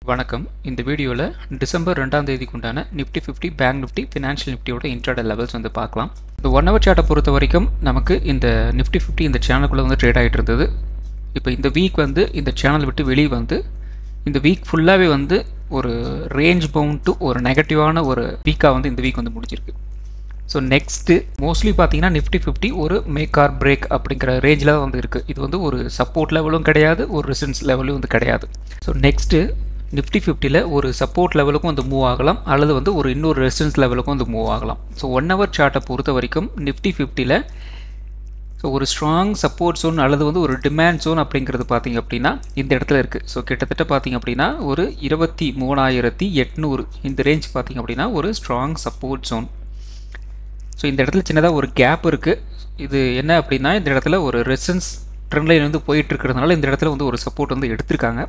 வணக்கம் இந்த வீடியோவில் டிசம்பர் ரெண்டாம் தேதிக்கு உண்டான Nifty fifty bank Nifty financial நிஃப்டியோட இன்ட்ராட லெவல்ஸ் வந்து பார்க்கலாம் இந்த ஒன் ஹவர் சார்ட்டை பொறுத்த வரைக்கும் நமக்கு இந்த நிஃப்டி ஃபிஃப்டி இந்த சேனலுக்குள்ளே வந்து ட்ரேட் ஆகிட்டு இருந்தது இப்போ இந்த வீக் வந்து இந்த சேனல் விட்டு வெளியே வந்து இந்த வீக் ஃபுல்லாகவே வந்து ஒரு ரேஞ்ச் பவுண்ட் டு ஒரு நெகட்டிவான ஒரு வீக்காக வந்து இந்த வீக் வந்து முடிஞ்சிருக்கு ஸோ நெக்ஸ்ட்டு மோஸ்ட்லி பார்த்தீங்கன்னா நிஃப்டி ஃபிஃப்டி ஒரு மேக் ஆர் பிரேக் அப்படிங்கிற ரேஞ்சில் தான் வந்து இருக்குது இது வந்து ஒரு சப்போர்ட் லெவலும் கிடையாது ஒரு ரெசன்ஸ் லெவலும் வந்து கிடையாது ஸோ நெக்ஸ்ட்டு நிஃப்டி ஃபிஃப்டியில் ஒரு சப்போர்ட் லெவலுக்கும் வந்து மூவ் ஆகலாம் அல்லது வந்து ஒரு இன்னொரு ரெசிடன்ஸ் லெவலுக்கும் வந்து மூவ் ஆகலாம் ஸோ ஒன் ஹவர் சார்ட்டை பொறுத்த வரைக்கும் நிஃப்டி ஃபிஃப்டியில் ஸோ ஒரு ஸ்ட்ராங் சப்போர்ட் ஜோன் அல்லது வந்து ஒரு டிமாண்ட் ஜோன் அப்படிங்கிறது பார்த்தீங்க அப்படின்னா இந்த இடத்துல இருக்குது ஸோ கிட்டத்தட்ட பார்த்தீங்க அப்படின்னா ஒரு இருபத்தி மூணாயிரத்தி எட்நூறு இந்த ரேஞ்ச் பார்த்தீங்க அப்படின்னா ஒரு ஸ்ட்ராங் சப்போர்ட் ஜோன் ஸோ இந்த இடத்துல சின்னதாக ஒரு கேப் இருக்குது இது என்ன அப்படின்னா இந்த இடத்துல ஒரு ரெசன்ஸ் ட்ரெண்ட் லைன் வந்து போயிட்டு இருக்கிறதுனால இந்த இடத்துல வந்து ஒரு சப்போர்ட் வந்து எடுத்திருக்காங்க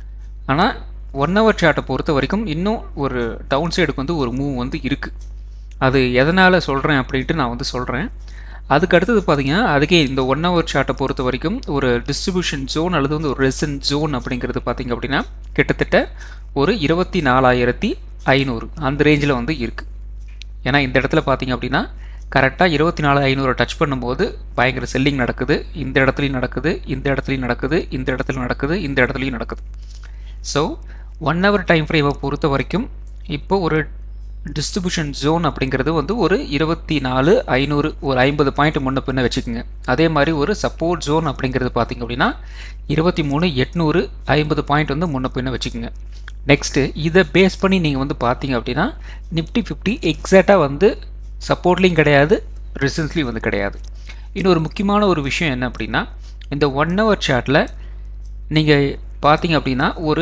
ஆனால் ஒன் ஹவர் சார்ட்டை பொறுத்த வரைக்கும் இன்னும் ஒரு டவுன் சைடுக்கு வந்து ஒரு மூவ் வந்து இருக்குது அது எதனால் சொல்கிறேன் அப்படின்ட்டு நான் வந்து சொல்கிறேன் அதுக்கு அடுத்தது பார்த்தீங்கன்னா அதுக்கே இந்த ஒன் ஹவர் சார்ட்டை பொறுத்த வரைக்கும் ஒரு டிஸ்ட்ரிபியூஷன் ஜோன் அல்லது வந்து ஒரு ரெசன் ஜோன் அப்படிங்கிறது பார்த்தீங்க அப்படின்னா கிட்டத்தட்ட ஒரு இருபத்தி நாலாயிரத்தி ஐநூறு அந்த ரேஞ்சில் வந்து இருக்குது ஏன்னா இந்த இடத்துல பார்த்தீங்க அப்படின்னா கரெக்டாக இருபத்தி நாலு ஐநூறு டச் பண்ணும்போது பயங்கர செல்லிங் நடக்குது இந்த இடத்துலையும் நடக்குது இந்த இடத்துலையும் நடக்குது இந்த இடத்துல நடக்குது இந்த இடத்துலையும் நடக்குது ஸோ ஒன் ஹவர் டைம் ஃப்ரேமை பொறுத்த வரைக்கும் இப்போ ஒரு டிஸ்ட்ரிபியூஷன் ஜோன் அப்படிங்கிறது வந்து ஒரு இருபத்தி நாலு ஐநூறு ஒரு ஐம்பது பாயிண்ட் முன்ன பின்ன வச்சுக்கோங்க அதே மாதிரி ஒரு சப்போர்ட் ஜோன் அப்படிங்கிறது பார்த்திங்க அப்படின்னா இருபத்தி மூணு எட்நூறு ஐம்பது பாயிண்ட் வந்து முன்ன பின்ன வச்சுக்கோங்க நெக்ஸ்ட்டு இதை பேஸ் பண்ணி நீங்கள் வந்து பார்த்தீங்க அப்படின்னா நிஃப்டி ஃபிஃப்டி எக்ஸாக்டாக வந்து சப்போர்ட்லேயும் கிடையாது ரெசிஸ்டன்ஸ்லேயும் வந்து கிடையாது இன்னொரு முக்கியமான ஒரு விஷயம் என்ன அப்படின்னா இந்த ஒன் ஹவர் சார்ட்டில் நீங்கள் பார்த்தீங்க அப்படின்னா ஒரு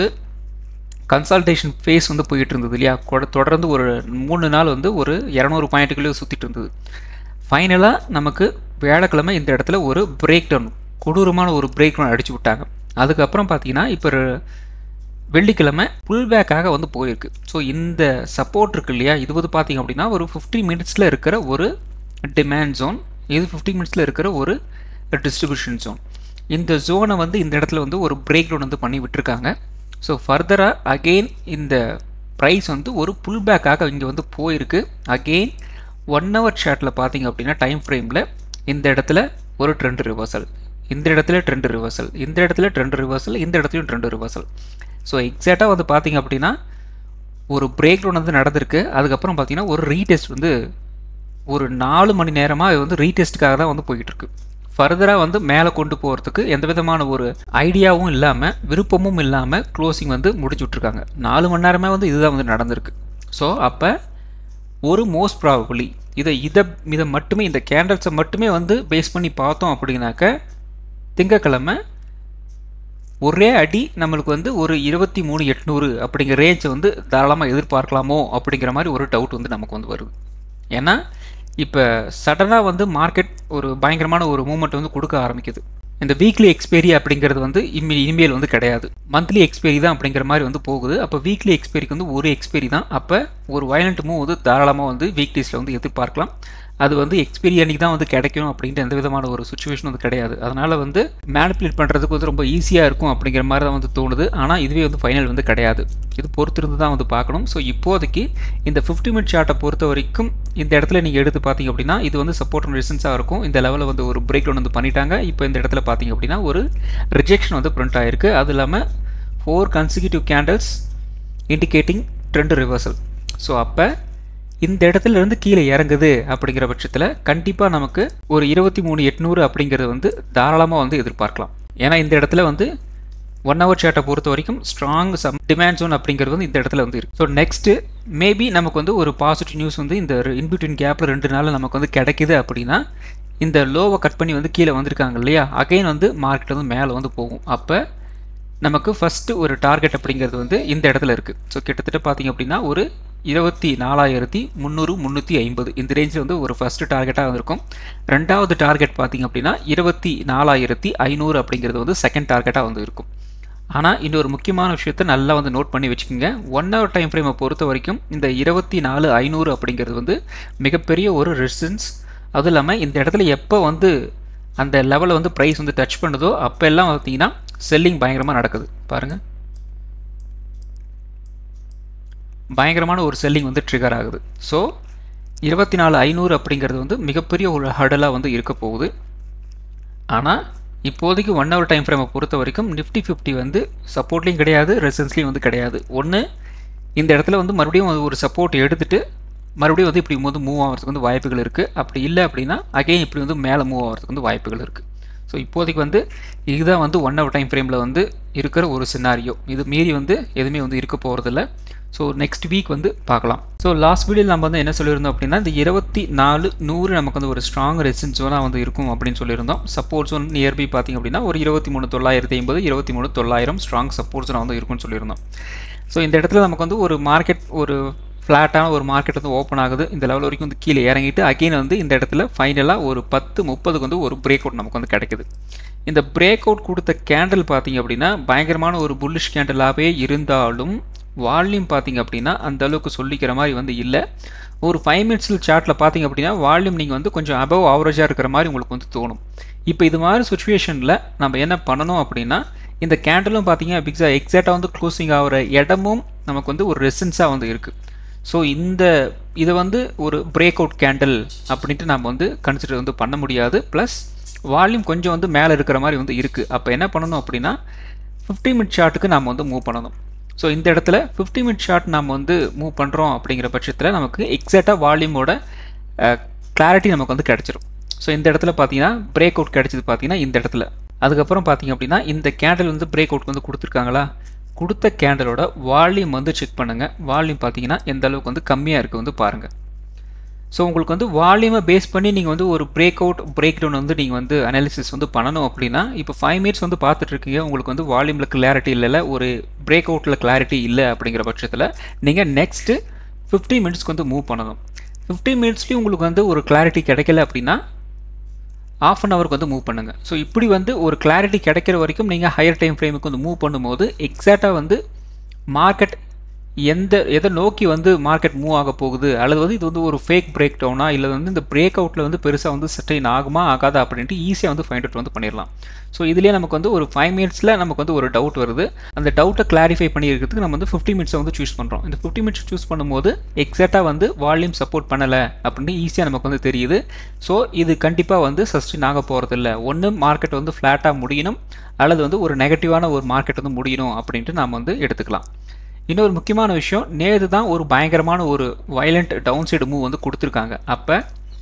கன்சல்டேஷன் ஃபேஸ் வந்து போயிட்டு இருந்தது இல்லையா தொடர்ந்து ஒரு மூணு நாள் வந்து ஒரு இரநூறு பாயிண்ட்டுக்குள்ளே சுற்றிட்டு இருந்தது ஃபைனலாக நமக்கு வியாழக்கிழமை இந்த இடத்துல ஒரு பிரேக் டவுன் கொடூரமான ஒரு பிரேக் டவுன் அடிச்சு விட்டாங்க அதுக்கப்புறம் பார்த்தீங்கன்னா இப்போ வெள்ளிக்கிழமை புல் பேக்காக வந்து போயிருக்கு ஸோ இந்த சப்போர்ட் இருக்கு இல்லையா இது வந்து பார்த்தீங்க அப்படின்னா ஒரு ஃபிஃப்டி மினிட்ஸில் இருக்கிற ஒரு டிமாண்ட் ஜோன் இது ஃபிஃப்டி மினிட்ஸில் இருக்கிற ஒரு டிஸ்ட்ரிபியூஷன் ஜோன் இந்த ஜோனை வந்து இந்த இடத்துல வந்து ஒரு பிரேக் டவுன் வந்து பண்ணி விட்டுருக்காங்க ஸோ ஃபர்தராக அகெயின் இந்த ப்ரைஸ் வந்து ஒரு புல் பேக்காக இங்கே வந்து போயிருக்கு அகெயின் ஒன் ஹவர் ஷார்ட்டில் பார்த்தீங்க அப்படின்னா டைம் ஃப்ரேமில் இந்த இடத்துல ஒரு ட்ரெண்ட் ரிவர்சல் இந்த இடத்துல ட்ரெண்ட் ரிவர்சல் இந்த இடத்துல ட்ரெண்ட் ரிவர்சல் இந்த இடத்துலையும் ட்ரெண்ட் ரிவர்சல் ஸோ எக்ஸாக்டாக வந்து பார்த்தீங்க அப்படின்னா ஒரு பிரேக் டவுன் வந்து நடந்திருக்கு அதுக்கப்புறம் பார்த்தீங்கன்னா ஒரு ரீடெஸ்ட் வந்து ஒரு நாலு மணி நேரமாக வந்து ரீடெஸ்ட்டுக்காக தான் வந்து போயிட்டு இருக்கு ஃபர்தராக வந்து மேலே கொண்டு போகிறதுக்கு எந்த விதமான ஒரு ஐடியாவும் இல்லாமல் விருப்பமும் இல்லாமல் க்ளோசிங் வந்து முடிச்சு விட்ருக்காங்க நாலு மணி நேரமே வந்து இதுதான் வந்து நடந்திருக்கு ஸோ அப்போ ஒரு மோஸ்ட் ப்ராபபிளி இதை இதை இதை மட்டுமே இந்த கேண்டல்ஸை மட்டுமே வந்து பேஸ் பண்ணி பார்த்தோம் அப்படின்னாக்க திங்கக்கிழமை ஒரே அடி நம்மளுக்கு வந்து ஒரு இருபத்தி மூணு எட்நூறு அப்படிங்கிற ரேஞ்சை வந்து தாராளமாக எதிர்பார்க்கலாமோ அப்படிங்கிற மாதிரி ஒரு டவுட் வந்து நமக்கு வந்து வருது ஏன்னா இப்போ சடனாக வந்து மார்க்கெட் ஒரு பயங்கரமான ஒரு மூமெண்ட் வந்து கொடுக்க ஆரம்பிக்குது இந்த வீக்லி எக்ஸ்பைரி அப்படிங்கிறது வந்து இம்மி இனிமேல் வந்து கிடையாது மந்த்லி எக்ஸ்பைரி தான் அப்படிங்கிற மாதிரி வந்து போகுது அப்போ வீக்லி எக்ஸ்பைரிக்கு வந்து ஒரு எக்ஸ்பைரி தான் அப்போ ஒரு வயலண்ட் மூவ் வந்து தாராளமாக வந்து வீக் டேஸில் வந்து எதிர்பார்க்கலாம் அது வந்து எக்ஸ்பீரி அன்றைக்கி தான் வந்து கிடைக்கும் அப்படின்ட்டு எந்த விதமான ஒரு சுச்சுவேஷன் வந்து கிடையாது அதனால் வந்து மேனிப்புலேட் பண்ணுறதுக்கு வந்து ரொம்ப ஈஸியாக இருக்கும் அப்படிங்கிற மாதிரி தான் வந்து தோணுது ஆனால் இதுவே வந்து ஃபைனல் வந்து கிடையாது இது பொறுத்திருந்து தான் வந்து பார்க்கணும் ஸோ இப்போதைக்கு இந்த ஃபிஃப்டி மினிட் சார்ட்டை பொறுத்த வரைக்கும் இந்த இடத்துல நீங்கள் எடுத்து பார்த்தீங்க அப்படின்னா இது வந்து சப்போர்ட் அண்ட் ரெசன்ஸாக இருக்கும் இந்த லெவலில் வந்து ஒரு பிரேக் டவுன் வந்து பண்ணிட்டாங்க இப்போ இந்த இடத்துல பார்த்தீங்க அப்படின்னா ஒரு ரிஜெக்ஷன் வந்து பிரிண்ட் ஆகிருக்கு அது இல்லாமல் four consecutive candles indicating trend reversal so அப்போ இந்த இடத்துல இருந்து கீழே இறங்குது அப்படிங்கிற பட்சத்தில் கண்டிப்பாக நமக்கு ஒரு இருபத்தி மூணு எட்நூறு அப்படிங்கிறது வந்து தாராளமாக வந்து எதிர்பார்க்கலாம் ஏன்னா இந்த இடத்துல வந்து ஒன் ஹவர் சார்ட்டை பொறுத்த வரைக்கும் ஸ்ட்ராங் சம் டிமாண்ட் ஜோன் அப்படிங்கிறது வந்து இந்த இடத்துல வந்து இருக்குது ஸோ நெக்ஸ்ட்டு மேபி நமக்கு வந்து ஒரு பாசிட்டிவ் நியூஸ் வந்து இந்த இன்பிட்வீன் கேப்பில் ரெண்டு நாள் நமக்கு வந்து கிடைக்குது அப்படின்னா இந்த லோவை கட் பண்ணி வந்து கீழே வந்திருக்காங்க இல்லையா அகைன் வந்து மார்க்கெட் வந்து மேலே வந்து போகும் அப்போ நமக்கு ஃபஸ்ட்டு ஒரு டார்கெட் அப்படிங்கிறது வந்து இந்த இடத்துல இருக்குது ஸோ கிட்டத்தட்ட பார்த்திங்க அப்படின்னா ஒரு இருபத்தி நாலாயிரத்தி முந்நூறு முந்நூற்றி ஐம்பது இந்த ரேஞ்சில் வந்து ஒரு ஃபஸ்ட்டு டார்கெட்டாக வந்திருக்கும் ரெண்டாவது டார்கெட் பார்த்திங்க அப்படின்னா இருபத்தி நாலாயிரத்தி ஐநூறு அப்படிங்கிறது வந்து செகண்ட் டார்கெட்டாக வந்து இருக்கும் ஆனால் இன்னொரு முக்கியமான விஷயத்த நல்லா வந்து நோட் பண்ணி வச்சுக்கோங்க ஒன் ஹவர் டைம் ஃப்ரேமை பொறுத்த வரைக்கும் இந்த இருபத்தி நாலு ஐநூறு அப்படிங்கிறது வந்து மிகப்பெரிய ஒரு ரெசிஸ்டன்ஸ் அதுவும் இல்லாமல் இந்த இடத்துல எப்போ வந்து அந்த லெவலில் வந்து ப்ரைஸ் வந்து டச் பண்ணுதோ அப்போ எல்லாம் பார்த்தீங்கன்னா செல்லிங் பயங்கரமாக நடக்குது பாருங்கள் பயங்கரமான ஒரு செல்லிங் வந்து ட்ரிகர் ஆகுது ஸோ இருபத்தி நாலு ஐநூறு அப்படிங்கிறது வந்து மிகப்பெரிய ஒரு ஹடலாக வந்து இருக்க போகுது ஆனால் இப்போதைக்கு ஒன் ஹவர் டைம் ஃப்ரேமை பொறுத்த வரைக்கும் நிஃப்டி ஃபிஃப்டி வந்து சப்போர்ட்லேயும் கிடையாது ரெசன்ஸ்லேயும் வந்து கிடையாது ஒன்று இந்த இடத்துல வந்து மறுபடியும் ஒரு சப்போர்ட் எடுத்துகிட்டு மறுபடியும் வந்து இப்படி வந்து மூவ் ஆகிறதுக்கு வந்து வாய்ப்புகள் இருக்குது அப்படி இல்லை அப்படின்னா அகைன் இப்படி வந்து மேலே மூவ் ஆகிறதுக்கு வந்து வாய்ப்புகள் இருக்குது ஸோ இப்போதைக்கு வந்து இதுதான் வந்து ஒன் ஹவர் டைம் ஃப்ரேமில் வந்து இருக்கிற ஒரு சினாரியோ இது மீறி வந்து எதுவுமே வந்து இருக்க போகிறதில்ல ஸோ நெக்ஸ்ட் வீக் வந்து பார்க்கலாம் ஸோ லாஸ்ட் வீடியோ நம்ம வந்து என்ன சொல்லியிருந்தோம் அப்படின்னா இந்த இருபத்தி நாலு நூறு நமக்கு வந்து ஒரு ஸ்ட்ராங் ரெசிஸ்டன்ஸ் ஜோனாக வந்து இருக்கும் அப்படின்னு சொல்லியிருந்தோம் சப்போர்ட் ஜோன் நியர்பை பார்த்திங்க அப்படின்னா ஒரு இருபத்தி மூணு தொள்ளாயிரத்தி ஐம்பது இருபத்தி மூணு தொள்ளாயிரம் ஸ்ட்ராங் சப்போர்ட் ஜோனாக வந்து இருக்கும்னு சொல்லியிருந்தோம் ஸோ இந்த இடத்துல நமக்கு வந்து ஒரு மார்க்கெட் ஒரு ஃப்ளாட்டான ஒரு மார்க்கெட் வந்து ஓப்பன் ஆகுது இந்த லெவல் வரைக்கும் வந்து கீழே இறங்கிட்டு அகெயின் வந்து இந்த இடத்துல ஃபைனலாக ஒரு பத்து முப்பதுக்கு வந்து ஒரு பிரேக் அவுட் நமக்கு வந்து கிடைக்குது இந்த பிரேக் அவுட் கொடுத்த கேண்டில் பார்த்தீங்க அப்படின்னா பயங்கரமான ஒரு புல்லிஷ் கேண்டிலாகவே இருந்தாலும் வால்யூம் பார்த்தீங்க அப்படின்னா அந்த அளவுக்கு சொல்லிக்கிற மாதிரி வந்து இல்லை ஒரு ஃபைவ் மினிட்ஸில் சார்ட்டில் பார்த்தீங்க அப்படின்னா வால்யூம் நீங்கள் வந்து கொஞ்சம் அபவ் ஆவரேஜாக இருக்கிற மாதிரி உங்களுக்கு வந்து தோணும் இப்போ இது மாதிரி சுச்சுவேஷனில் நம்ம என்ன பண்ணணும் அப்படின்னா இந்த கேண்டலும் பார்த்தீங்க பிக்ஸா எக்ஸாக்டாக வந்து க்ளோசிங் ஆகிற இடமும் நமக்கு வந்து ஒரு ரெசன்ஸாக வந்து இருக்குது ஸோ இந்த இதை வந்து ஒரு பிரேக் அவுட் கேண்டில் அப்படின்ட்டு நம்ம வந்து கன்சிடர் வந்து பண்ண முடியாது ப்ளஸ் வால்யூம் கொஞ்சம் வந்து மேலே இருக்கிற மாதிரி வந்து இருக்குது அப்போ என்ன பண்ணணும் அப்படின்னா ஃபிஃப்டி மினிட் ஷார்ட்டுக்கு நம்ம வந்து மூவ் பண்ணணும் ஸோ இந்த இடத்துல ஃபிஃப்டி மினிட் ஷார்ட் நம்ம வந்து மூவ் பண்ணுறோம் அப்படிங்கிற பட்சத்தில் நமக்கு எக்ஸாக்டாக வால்யூமோட கிளாரிட்டி நமக்கு வந்து கிடச்சிரும் ஸோ இந்த இடத்துல பார்த்தீங்கன்னா பிரேக் அவுட் கிடச்சிது பார்த்தீங்கன்னா இந்த இடத்துல அதுக்கப்புறம் பார்த்தீங்க அப்படின்னா இந்த கேண்டில் வந்து பிரேக் அவுட் வந்து கொடுத்துருக்காங்களா கொடுத்த கேண்டலோட வால்யூம் வந்து செக் பண்ணுங்கள் வால்யூம் பார்த்தீங்கன்னா எந்த அளவுக்கு வந்து கம்மியாக இருக்குது வந்து பாருங்கள் ஸோ உங்களுக்கு வந்து வால்யூமை பேஸ் பண்ணி நீங்கள் வந்து ஒரு பிரேக் அவுட் பிரேக் டவுன் வந்து நீங்கள் வந்து அனாலிசிஸ் வந்து பண்ணணும் அப்படின்னா இப்போ ஃபைவ் மினிட்ஸ் வந்து பார்த்துட்ருக்கீங்க உங்களுக்கு வந்து வால்யூமில் கிளாரிட்டி இல்லைல்ல ஒரு பிரேக் அவுட்டில் கிளாரிட்டி இல்லை அப்படிங்கிற பட்சத்தில் நீங்கள் நெக்ஸ்ட்டு ஃபிஃப்டி மினிட்ஸ்க்கு வந்து மூவ் பண்ணணும் ஃபிஃப்டி மினிட்ஸ்லேயும் உங்களுக்கு வந்து ஒரு கிளாரிட்டி கிடைக்கல அப்படின்னா ஆஃப் அன் ஹவருக்கு வந்து மூவ் பண்ணுங்கள் ஸோ இப்படி வந்து ஒரு கிளாரிட்டி கிடைக்கிற வரைக்கும் நீங்கள் ஹையர் டைம் ஃப்ரேமுக்கு வந்து மூவ் பண்ணும்போது எக்ஸாக்டாக வந்து மார்க்கெட் எந்த எதை நோக்கி வந்து மார்க்கெட் மூவ் ஆக போகுது அல்லது வந்து இது வந்து ஒரு ஃபேக் பிரேக் டவுனா இல்லை வந்து இந்த பிரேக் அவுட்டில் வந்து பெருசாக வந்து சட்டைன் ஆகுமா ஆகாதா அப்படின்ட்டு ஈஸியாக வந்து ஃபைண்ட் அவுட் வந்து பண்ணிடலாம் ஸோ இதுலேயே நமக்கு வந்து ஒரு ஃபைவ் மினிட்ஸில் நமக்கு வந்து ஒரு டவுட் வருது அந்த டவுட்டை கிளாரிஃபை பண்ணியிருக்கிறதுக்கு நம்ம வந்து ஃபிஃப்டி மினிட்ஸை வந்து சூஸ் பண்ணுறோம் இந்த ஃபிஃப்டி மினிட்ஸ் சூஸ் பண்ணும்போது எக்ஸாக்டாக வந்து வால்யூம் சப்போர்ட் பண்ணலை அப்படின்னு ஈஸியாக நமக்கு வந்து தெரியுது ஸோ இது கண்டிப்பாக வந்து சஸ்டின் ஆக போகிறதில்ல ஒன்று மார்க்கெட் வந்து ஃப்ளாட்டாக முடியணும் அல்லது வந்து ஒரு நெகட்டிவான ஒரு மார்க்கெட் வந்து முடியணும் அப்படின்ட்டு நாம் வந்து எடுத்துக்கலாம் இன்னொரு முக்கியமான விஷயம் நேற்று தான் ஒரு பயங்கரமான ஒரு வயலண்ட் டவுன் சைடு மூவ் வந்து கொடுத்துருக்காங்க அப்போ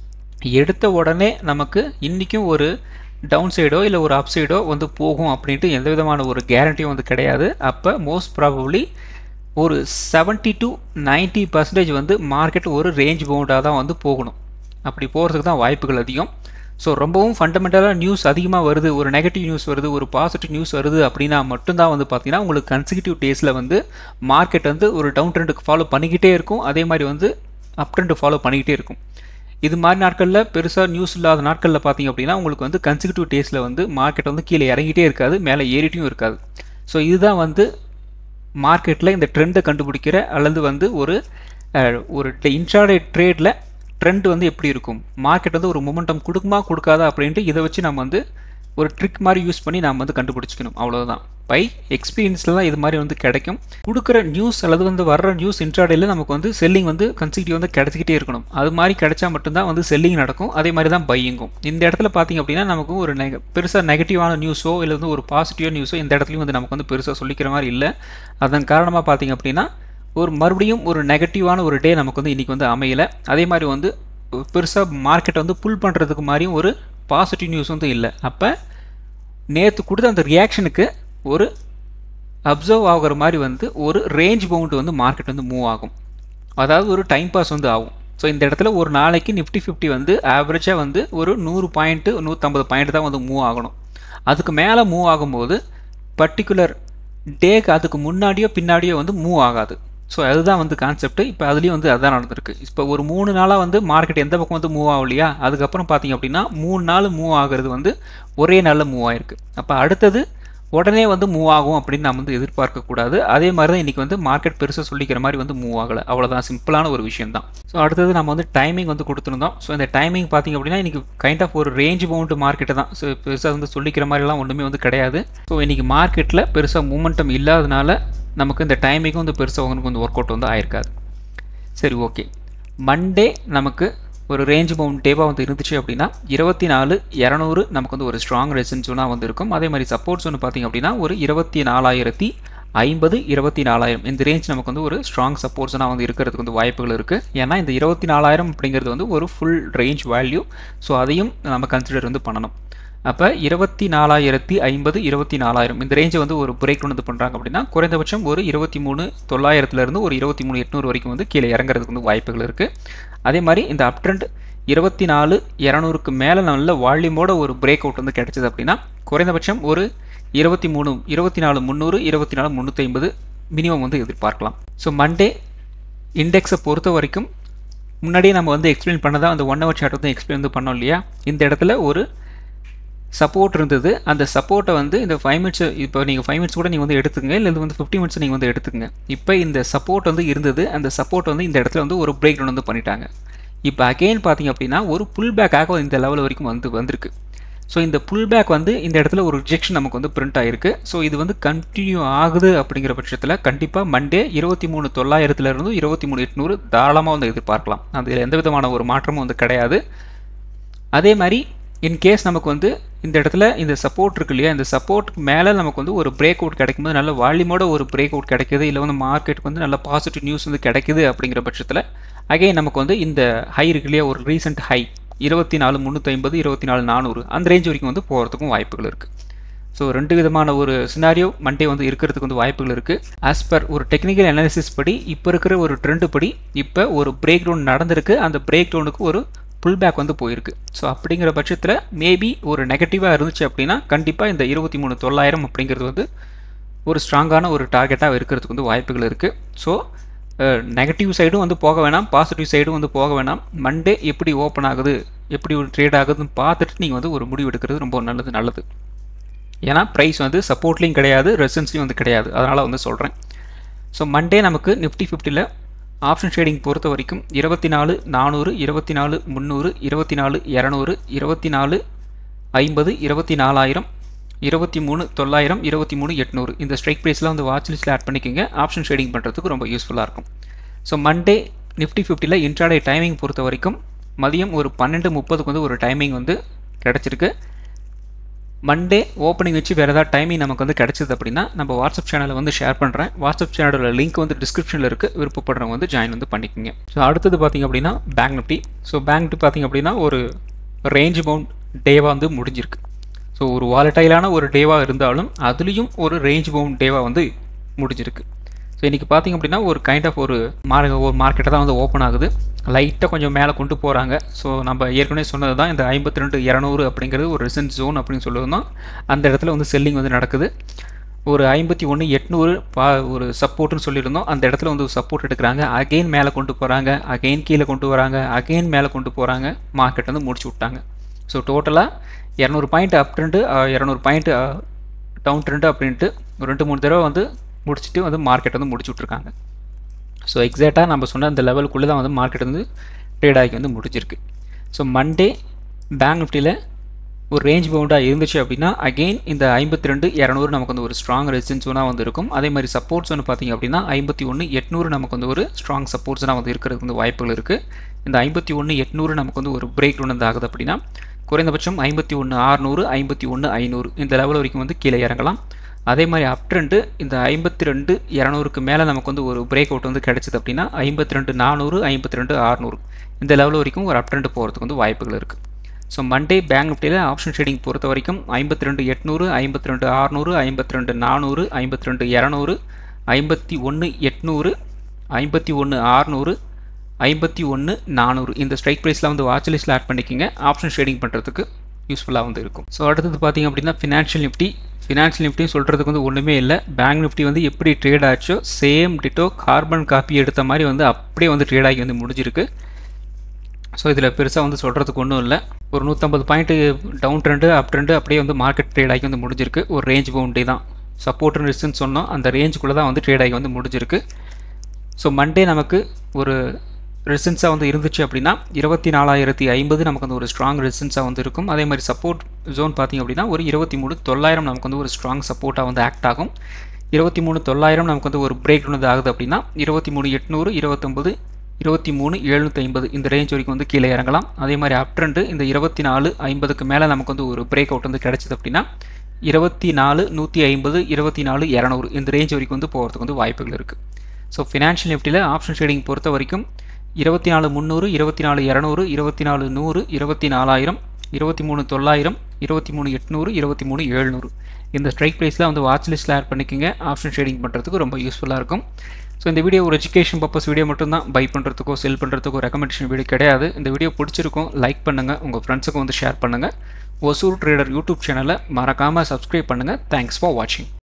எடுத்த உடனே நமக்கு இன்றைக்கும் ஒரு டவுன் சைடோ இல்லை ஒரு அப் சைடோ வந்து போகும் அப்படின்ட்டு எந்த விதமான ஒரு கேரண்டியும் வந்து கிடையாது அப்போ மோஸ்ட் ப்ராபப்ளி ஒரு செவன்ட்டி டு நைன்ட்டி பர்சன்டேஜ் வந்து மார்க்கெட் ஒரு ரேஞ்ச் பவுண்டாக தான் வந்து போகணும் அப்படி போகிறதுக்கு தான் வாய்ப்புகள் அதிகம் ஸோ ரொம்பவும் ஃபண்டமெண்டலாக நியூஸ் அதிகமாக வருது ஒரு நெகட்டிவ் நியூஸ் வருது ஒரு பாசிட்டிவ் நியூஸ் வருது அப்படின்னா மட்டும்தான் வந்து பார்த்தீங்கன்னா உங்களுக்கு கன்சிக்யூட்டிவ் டேஸில் வந்து மார்க்கெட் வந்து ஒரு டவுன் ட்ரெண்டுக்கு ஃபாலோ பண்ணிக்கிட்டே இருக்கும் அதே மாதிரி வந்து அப் ட்ரெண்டு ஃபாலோ பண்ணிக்கிட்டே இருக்கும் இது மாதிரி நாட்களில் பெருசாக நியூஸ் இல்லாத நாட்களில் பார்த்தீங்க அப்படின்னா உங்களுக்கு வந்து கன்சிக்யூட்டிவ் டேஸில் வந்து மார்க்கெட் வந்து கீழே இறங்கிட்டே இருக்காது மேலே ஏறிட்டும் இருக்காது ஸோ இதுதான் வந்து மார்க்கெட்டில் இந்த ட்ரெண்டை கண்டுபிடிக்கிற அல்லது வந்து ஒரு ஒரு இன்ட்ராடே ட்ரேடில் ட்ரெண்ட் வந்து எப்படி இருக்கும் மார்க்கெட் வந்து ஒரு மொமெண்டம் கொடுக்குமா கொடுக்காதா அப்படின்ட்டு இதை வச்சு நம்ம வந்து ஒரு ட்ரிக் மாதிரி யூஸ் பண்ணி நாம் வந்து கண்டுபிடிச்சிக்கணும் அவ்வளோதான் பை எக்ஸ்பீரியன்ஸில் தான் இது மாதிரி வந்து கிடைக்கும் கொடுக்குற நியூஸ் அல்லது வந்து வர்ற நியூஸ் இன்ட்ராடேல நமக்கு வந்து செல்லிங் வந்து கன்சிக்யூட்டிவ் வந்து கிடச்சிக்கிட்டே இருக்கணும் அது மாதிரி கிடைச்சா மட்டும்தான் வந்து செல்லிங் நடக்கும் அதே மாதிரி தான் பையிங்கும் இந்த இடத்துல பார்த்திங்க அப்படின்னா நமக்கு ஒரு நெக பெருசாக நெகட்டிவான நியூஸோ இல்லை வந்து ஒரு பாசிட்டிவான நியூஸோ இந்த இடத்துலையும் வந்து நமக்கு வந்து பெருசாக சொல்லிக்கிற மாதிரி இல்லை அதன் காரணமாக பார்த்திங்க அப்படின்னா ஒரு மறுபடியும் ஒரு நெகட்டிவான ஒரு டே நமக்கு வந்து இன்றைக்கி வந்து அமையலை அதே மாதிரி வந்து பெருசாக மார்க்கெட்டை வந்து புல் பண்ணுறதுக்கு மாதிரியும் ஒரு பாசிட்டிவ் நியூஸ் வந்து இல்லை அப்போ நேற்று கொடுத்த அந்த ரியாக்ஷனுக்கு ஒரு அப்சர்வ் ஆகிற மாதிரி வந்து ஒரு ரேஞ்ச் பவுண்டு வந்து மார்க்கெட் வந்து மூவ் ஆகும் அதாவது ஒரு டைம் பாஸ் வந்து ஆகும் ஸோ இந்த இடத்துல ஒரு நாளைக்கு நிஃப்டி ஃபிஃப்டி வந்து ஆவரேஜாக வந்து ஒரு நூறு பாயிண்ட்டு நூற்றம்பது பாயிண்ட் தான் வந்து மூவ் ஆகணும் அதுக்கு மேலே மூவ் ஆகும்போது பர்டிகுலர் டேக்கு அதுக்கு முன்னாடியோ பின்னாடியோ வந்து மூவ் ஆகாது ஸோ அதுதான் வந்து கான்செப்ட் இப்போ அதுலேயும் வந்து அதுதான் நடந்திருக்கு இப்போ ஒரு மூணு நாளாக வந்து மார்க்கெட் எந்த பக்கம் வந்து மூவ் ஆகலையா அதுக்கப்புறம் பார்த்தீங்க அப்படின்னா மூணு நாள் மூவ் ஆகிறது வந்து ஒரே நாளில் மூவ் ஆயிருக்கு அப்போ அடுத்தது உடனே வந்து மூவ் ஆகும் அப்படின்னு நம்ம வந்து எதிர்பார்க்கக்கூடாது அதே மாதிரி தான் இன்றைக்கி வந்து மார்க்கெட் பெருசாக சொல்லிக்கிற மாதிரி வந்து மூவ் ஆகலை அவ்வளோதான் சிம்பிளான ஒரு விஷயம் தான் ஸோ அடுத்தது நம்ம வந்து டைமிங் வந்து கொடுத்துருந்தோம் ஸோ இந்த டைமிங் பார்த்திங்க அப்படின்னா இன்றைக்கி கைண்ட் ஆஃப் ஒரு ரேஞ்ச் பவுண்ட் மார்க்கெட்டு தான் ஸோ பெருசாக வந்து சொல்லிக்கிற மாதிரிலாம் ஒன்றுமே வந்து கிடையாது ஸோ இன்றைக்கி மார்க்கெட்டில் பெருசாக மூமெண்டம் இல்லாதனால நமக்கு இந்த டைமிங்கும் வந்து பெருசாக உங்களுக்கு வந்து ஒர்க் அவுட் வந்து ஆயிருக்காது சரி ஓகே மண்டே நமக்கு ஒரு ரேஞ்ச் பவுண்ட் டேவாக வந்து இருந்துச்சு அப்படின்னா இருபத்தி நாலு இரநூறு நமக்கு வந்து ஒரு ஸ்ட்ராங் ரெசன் ஜோனாக வந்து இருக்கும் அதே மாதிரி சப்போர்ட் ஜோன் பார்த்திங்க அப்படின்னா ஒரு இருபத்தி நாலாயிரத்தி ஐம்பது இருபத்தி நாலாயிரம் இந்த ரேஞ்ச் நமக்கு வந்து ஒரு ஸ்ட்ராங் சப்போர்ட்ஸ்னால் வந்து இருக்கிறதுக்கு வந்து வாய்ப்புகள் இருக்குது ஏன்னா இந்த இருபத்தி நாலாயிரம் அப்படிங்கிறது வந்து ஒரு ஃபுல் ரேஞ்ச் வேல்யூ ஸோ அதையும் நம்ம கன்சிடர் வந்து பண்ணணும் அப்போ இருபத்தி நாலாயிரத்தி ஐம்பது இருபத்தி நாலாயிரம் இந்த ரேஞ்சை வந்து ஒரு பிரேக் வந்து பண்ணுறாங்க அப்படின்னா குறைந்தபட்சம் ஒரு இருபத்தி மூணு தொள்ளாயிரத்துலேருந்து ஒரு இருபத்தி மூணு எட்நூறு வரைக்கும் வந்து கீழே இறங்குறதுக்கு வந்து வாய்ப்புகள் இருக்குது அதே மாதிரி இந்த அப் ட்ரெண்ட் இருபத்தி நாலு இரநூறுக்கு மேலே நல்ல வால்யூமோட ஒரு பிரேக் அவுட் வந்து கிடைச்சது அப்படின்னா குறைந்தபட்சம் ஒரு இருபத்தி மூணு இருபத்தி நாலு முந்நூறு இருபத்தி நாலு முந்நூற்றி ஐம்பது மினிமம் வந்து எதிர்பார்க்கலாம் ஸோ மண்டே இண்டெக்ஸை பொறுத்த வரைக்கும் முன்னாடியே நம்ம வந்து எக்ஸ்பிளைன் பண்ணதான் அந்த ஒன் ஹவர் சார்ட் வந்து எக்ஸ்பிளைன் வந்து பண்ணோம் இல்லையா இந்த இடத்துல ஒரு சப்போர்ட் இருந்தது அந்த சப்போர்ட்டை வந்து இந்த ஃபைவ் மினிட்ஸ் இப்போ நீங்கள் ஃபைவ் மினிட்ஸ் கூட நீங்கள் வந்து எடுத்துங்க இல்லை வந்து ஃபிஃப்டி மினிட்ஸ் நீங்கள் வந்து எடுத்துங்க இப்போ இந்த சப்போர்ட் வந்து இருந்தது அந்த சப்போர்ட் வந்து இந்த இடத்துல வந்து ஒரு பிரேக் டவுன் வந்து பண்ணிட்டாங்க இப்போ அகெயின் பார்த்தீங்க அப்படின்னா ஒரு புல் பேக்காக இந்த லெவல் வரைக்கும் வந்து வந்திருக்கு ஸோ இந்த புல் பேக் வந்து இந்த இடத்துல ஒரு ரிஜெக்ஷன் நமக்கு வந்து பிரிண்ட் ஆகிருக்கு ஸோ இது வந்து கண்டினியூ ஆகுது அப்படிங்கிற பட்சத்தில் கண்டிப்பாக மண்டே இருபத்தி மூணு தொள்ளாயிரத்துலேருந்து இருபத்தி மூணு எட்நூறு தாராளமாக வந்து எதிர்பார்க்கலாம் அதில் எந்த விதமான ஒரு மாற்றமும் வந்து கிடையாது அதே மாதிரி இன்கேஸ் நமக்கு வந்து இந்த இடத்துல இந்த சப்போர்ட் இருக்கு இல்லையா இந்த சப்போர்ட் மேலே நமக்கு வந்து ஒரு பிரேக் அவுட் கிடைக்கும்போது நல்ல வால்யூமோட ஒரு பிரேக் அவுட் கிடைக்குது இல்லை வந்து மார்க்கெட்டுக்கு வந்து நல்ல பாசிட்டிவ் நியூஸ் வந்து கிடைக்குது அப்படிங்கிற பட்சத்தில் அகைன் நமக்கு வந்து இந்த ஹை இருக்கு இல்லையா ஒரு ரீசெண்ட் ஹை இருபத்தி நாலு முந்நூற்றி ஐம்பது இருபத்தி நாலு நானூறு அந்த ரேஞ்ச் வரைக்கும் வந்து போகிறதுக்கும் வாய்ப்புகள் இருக்குது ஸோ ரெண்டு விதமான ஒரு சினாரியோ மண்டே வந்து இருக்கிறதுக்கு வந்து வாய்ப்புகள் இருக்குது ஆஸ் பர் ஒரு டெக்னிக்கல் அனாலிசிஸ் படி இப்போ இருக்கிற ஒரு ட்ரெண்டு படி இப்போ ஒரு பிரேக் டவுன் நடந்திருக்கு அந்த பிரேக் டவுனுக்கு ஒரு புல் பேக் வந்து போயிருக்கு ஸோ அப்படிங்கிற பட்சத்தில் மேபி ஒரு நெகட்டிவாக இருந்துச்சு அப்படின்னா கண்டிப்பாக இந்த இருபத்தி மூணு தொள்ளாயிரம் அப்படிங்கிறது வந்து ஒரு ஸ்ட்ராங்கான ஒரு டார்கெட்டாக இருக்கிறதுக்கு வந்து வாய்ப்புகள் இருக்குது ஸோ நெகட்டிவ் சைடும் வந்து போக வேணாம் பாசிட்டிவ் சைடும் வந்து போக வேணாம் மண்டே எப்படி ஓப்பன் ஆகுது எப்படி ஒரு ட்ரேட் ஆகுதுன்னு பார்த்துட்டு நீங்கள் வந்து ஒரு முடிவு எடுக்கிறது ரொம்ப நல்லது நல்லது ஏன்னா ப்ரைஸ் வந்து சப்போர்ட்லேயும் கிடையாது ரெசன்ஸ்லையும் வந்து கிடையாது அதனால் வந்து சொல்கிறேன் ஸோ மண்டே நமக்கு நிஃப்டி ஃபிஃப்டியில் ஆப்ஷன் ட்ரேடிங் பொறுத்த வரைக்கும் இருபத்தி நாலு நானூறு இருபத்தி நாலு முந்நூறு இருபத்தி நாலு இரநூறு இருபத்தி நாலு ஐம்பது இருபத்தி நாலாயிரம் இருபத்தி மூணு தொள்ளாயிரம் இருபத்தி மூணு எட்நூறு இந்த ஸ்ட்ரைக் ப்ரைஸ்லாம் வந்து வாட்ச் லிஸ்ட்டில் ஆட் பண்ணிக்கோங்க ஆப்ஷன் ட்ரேடிங் பண்ணுறதுக்கு ரொம்ப யூஸ்ஃபுல்லாக இருக்கும் ஸோ மண்டே நிஃப்டி ஃபிஃப்டியில் இன்ட்ராடே டைமிங் பொறுத்த வரைக்கும் மதியம் ஒரு பன்னெண்டு முப்பதுக்கு வந்து ஒரு டைமிங் வந்து கிடச்சிருக்கு மண்டே ஓப்பனிங் வச்சு வேறு ஏதாவது டைமிங் நமக்கு வந்து கிடச்சிது அப்படின்னா நம்ம வாட்ஸ்அப் சேனலில் வந்து ஷேர் பண்ணுறேன் வாட்ஸ்அப் சேனலோட லிங்க் வந்து டிஸ்கிரிப்ஷனில் இருக்குது விருப்பப்படுறவங்க வந்து ஜாயின் வந்து பண்ணிக்கோங்க ஸோ அடுத்தது பார்த்திங்க அப்படின்னா bank Nifty so bank Nifty பார்த்திங்க அப்படின்னா ஒரு ரேஞ்ச் பவுண்ட் டேவாக வந்து முடிஞ்சிருக்கு ஸோ ஒரு வாலட்டைலான ஒரு டேவாக இருந்தாலும் அதுலேயும் ஒரு ரேஞ்ச் பவுண்ட் டேவாக வந்து முடிஞ்சிருக்கு ஸோ இன்றைக்கி பார்த்திங்க அப்படின்னா ஒரு கைண்ட் ஆஃப் ஒரு மார்க் ஒரு மார்க்கெட்டை தான் வந்து ஓப்பன் ஆகுது லைட்டாக கொஞ்சம் மேலே கொண்டு போகிறாங்க ஸோ நம்ம ஏற்கனவே சொன்னது தான் இந்த ஐம்பத்தி ரெண்டு இரநூறு அப்படிங்கிறது ஒரு ரிசன்ட் ஜோன் அப்படின்னு சொல்லுவோம் அந்த இடத்துல வந்து செல்லிங் வந்து நடக்குது ஒரு ஐம்பத்தி ஒன்று எட்நூறு பா ஒரு சப்போர்ட்னு சொல்லியிருந்தோம் அந்த இடத்துல வந்து சப்போர்ட் எடுக்கிறாங்க அகெயின் மேலே கொண்டு போகிறாங்க அகெயின் கீழே கொண்டு வராங்க அகெயின் மேலே கொண்டு போகிறாங்க மார்க்கெட் வந்து முடிச்சு விட்டாங்க ஸோ டோட்டலாக இரநூறு பாயிண்ட் அப் ட்ரெண்டு இரநூறு பாயிண்ட் டவுன் ட்ரெண்டு அப்படின்ட்டு ஒரு ரெண்டு மூணு தடவை வந்து முடிச்சுட்டு வந்து மார்க்கெட் வந்து முடிச்சு விட்ருக்காங்க ஸோ எக்ஸாக்டாக நம்ம சொன்ன அந்த லெவலுக்குள்ளே தான் வந்து மார்க்கெட் வந்து ட்ரேட் ஆகி வந்து முடிச்சிருக்கு ஸோ மண்டே பேங்க் நிஃப்டியில் ஒரு ரேஞ்ச் பவுண்டாக இருந்துச்சு அப்படின்னா அகெயின் இந்த ஐம்பத்தி ரெண்டு இரநூறு நமக்கு வந்து ஒரு ஸ்ட்ராங் ரெசிஸ்டன்ஸாக வந்து இருக்கும் அதே மாதிரி சப்போர்ட்ஸ் வந்து பார்த்திங்க அப்படின்னா ஐம்பத்தி ஒன்று எட்நூறு நமக்கு வந்து ஒரு ஸ்ட்ராங் சப்போர்ட்ஸ்னால் வந்து இருக்கிறதுக்கு வந்து வாய்ப்புகள் இருக்குது இந்த ஐம்பத்தி ஒன்று எட்நூறு நமக்கு வந்து ஒரு பிரேக் டவுன் வந்து ஆகுது அப்படின்னா குறைந்தபட்சம் ஐம்பத்தி ஒன்று ஆறுநூறு ஐம்பத்தி ஒன்று ஐநூறு இந்த லெவல் வரைக்கும் வந்து கீழே இறங்கலாம் அதே மாதிரி அப் ட்ரெண்டு இந்த ஐம்பத்தி ரெண்டு இரநூறுக்கு மேலே நமக்கு வந்து ஒரு பிரேக் அவுட் வந்து கிடச்சிது அப்படின்னா ஐம்பத்தி ரெண்டு நானூறு ஐம்பத்தி ரெண்டு ஆறுநூறு இந்த லெவல் வரைக்கும் ஒரு அப் ட்ரெண்டு போகிறதுக்கு வந்து வாய்ப்புகள் இருக்குது ஸோ மண்டே பேங்க் நிஃப்டியில் ஆப்ஷன் ட்ரேடிங் பொறுத்த வரைக்கும் ஐம்பத்தி ரெண்டு எட்நூறு ஐம்பத்தி ரெண்டு ஆறுநூறு ஐம்பத்தி ரெண்டு நானூறு ஐம்பத்தி ரெண்டு இரநூறு ஐம்பத்தி ஒன்று எட்நூறு ஐம்பத்தி ஒன்று ஆறுநூறு ஐம்பத்தி ஒன்று நானூறு இந்த ஸ்ட்ரைக் ப்ரைஸில் வந்து வாட்ச் லிஸ்ட்டில் ஆட் பண்ணிக்கோங்க ஆப்ஷன் ட்ரேடிங் பண்ணுறதுக்கு யூஸ்ஃபுல்லாக வந்து இருக்கும் ஸோ அடுத்தது பார்த்திங்க அப்படின்னா ஃபினான்ஷியல் நிஃப்டி ஃபினான்ஷியல் நிஃப்டியும் சொல்கிறதுக்கு வந்து ஒன்றுமே இல்லை பேங்க் நிஃப்டி வந்து எப்படி ட்ரேட் ஆச்சோ சேம் டிட்டோ கார்பன் காப்பி எடுத்த மாதிரி வந்து அப்படியே வந்து ட்ரேட் ஆகி வந்து முடிஞ்சிருக்கு ஸோ இதில் பெருசாக வந்து சொல்கிறதுக்கு ஒன்றும் இல்லை ஒரு நூற்றம்பது point down trend up trend அப்படியே வந்து மார்க்கெட் ட்ரேட் ஆகி வந்து முடிஞ்சிருக்கு ஒரு ரேஞ்ச் பவுண்டே தான் சப்போர்ட் ரெசிஸ்டன்ஸ் சொன்னோம் அந்த ரேஞ்சுக்குள்ளே தான் வந்து ட்ரேட் ஆகி வந்து முடிஞ்சிருக்கு ஸோ மண்டே நமக்கு ஒரு ரெசிஸ்டன்ஸாக வந்து இருந்துச்சு அப்படின்னா இருபத்தி நாலாயிரத்தி ஐம்பது நமக்கு வந்து ஒரு ஸ்ட்ராங் ரெசிஸ்டன்ஸாக வந்து இருக்கும் அதே மாதிரி சப்போர்ட் ஜோன் பார்த்திங்க அப்படின்னா ஒரு இருபத்தி மூணு தொள்ளாயிரம் நமக்கு வந்து ஒரு ஸ்ட்ராங் சப்போர்ட்டாக வந்து ஆக்ட் ஆகும் இருபத்தி மூணு தொள்ளாயிரம் நமக்கு வந்து ஒரு பிரேக் வந்து ஆகுது அப்படின்னா இருபத்தி மூணு எட்நூறு இருபத்தொம்பது இருபத்தி மூணு எழுநூற்றி ஐம்பது இந்த ரேஞ்ச் வரைக்கும் வந்து கீழே இறங்கலாம் அதே மாதிரி அப் ட்ரெண்டு இந்த இருபத்தி நாலு ஐம்பதுக்கு மேலே நமக்கு வந்து ஒரு பிரேக் அவுட் வந்து கிடச்சிது அப்படின்னா இருபத்தி நாலு நூற்றி ஐம்பது இருபத்தி நாலு இரநூறு இந்த ரேஞ்ச் வரைக்கும் வந்து போகிறதுக்கு வந்து வாய்ப்புகள் இருக்குது ஸோ ஃபினான்ஷியல் நிஃப்டியில் ஆப்ஷன் ட்ரேடிங் பொறுத்த வரைக்கும் இருபத்தி நாலு முந்நூறு இருபத்தி நாலு இரநூறு இருபத்தி நாலு நூறு இருபத்தி நாலாயிரம் இருபத்தி மூணு தொள்ளாயிரம் இருபத்தி மூணு எட்நூறு இருபத்தி மூணு எழுநூறு இந்த ஸ்ட்ரைக் ப்ரைஸில் வந்து வாட்ச் லிஸ்ட்டில் ஆட் பண்ணிக்கோங்க ஆப்ஷன் ட்ரேடிங் பண்ணுறதுக்கு ரொம்ப யூஸ்ஃபுல்லாக இருக்கும் ஸோ இந்த வீடியோ ஒரு எஜுகேஷன் பர்பஸ் வீடியோ மட்டும்தான் பை பண்ணுறதுக்கோ செல் பண்ணுறதுக்கோ ரெக்கமெண்டேஷன் வீடியோ கிடையாது இந்த வீடியோ பிடிச்சிருக்கும் லைக் பண்ணுங்கள் உங்கள் ஃப்ரெண்ட்ஸுக்கும் வந்து ஷேர் பண்ணுங்கள் ஒசூர் ட்ரேடர் யூடியூப் சேனலை மறக்காமல் சப்ஸ்கிரைப் பண்ணுங்கள் தேங்க்ஸ் ஃபார் வாட்சிங்